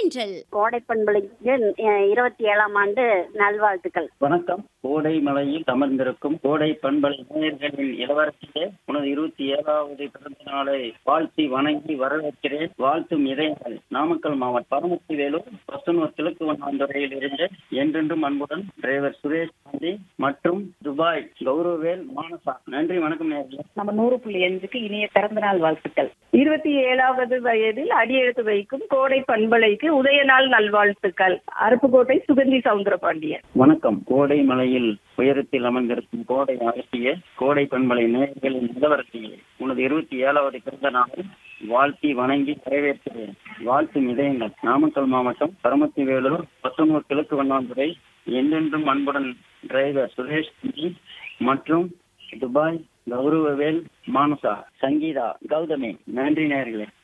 தென்றல் கோடை பண்பலைக்கு அஹ், இருபத்தி ஏழாம் ஆண்டு நல்வாழ்த்துக்கள் வணக்கம் கோடை மலையில் அமர்ந்திருக்கும் கோடை பண்பலை நேயர்களின் இளவரசியே உனது இருபத்தி ஏழாவது பிறந்த நாளை வாழ்த்தி வணங்கி வரவேற்கிறேன் வாழ்த்தும் இதயங்கள் நாமக்கல் மாவட்டம் பரமத்தி வேலூர் பசுனூர் கிழக்கு வண்ணாந்துறையில் இருந்து என்றென்றும் அன்புடன் டிரைவர் சுரேஷ் காந்தி மற்றும் துபாய் கௌரவேல் மானசா நன்றி வணக்கம் நேயர்களே நம்ம நூறு புள்ளி அஞ்சுக்கு இனிய பிறந்த நாள் வாழ்த்துக்கள் இருபத்தி ஏழாவது வயதில் அடியெடுத்து வைக்கும் கோடை பண்பலைக்கு உதய நாள் நல்வாழ்த்துக்கள் அருப்புக்கோட்டை சுகந்தி சவுந்தரபாண்டியன் வணக்கம் கோடை மலையில் உயரத்தில் அமர்ந்திருக்கும் கோடை அரசிய கோடை பண்பலை நேயர்களின் இளவரசியே உனது இருபத்தி ஏழாவது பிறந்த நாளை வாழ்த்தி வணங்கி வரவேற்கிறேன் வாழ்த்தும் இதயங்கள் நாமக்கல் மாவட்டம் பரமத்தி வேலூர் பத்தொன்பது கிழக்கு வண்ணாந்துறை என்றென்றும் அன்புடன் டிரைவர் சுரேஷ் ஜி மற்றும் துபாய் கௌரவவேல் மானசா சங்கீதா கௌதமி நன்றி நேயர்களே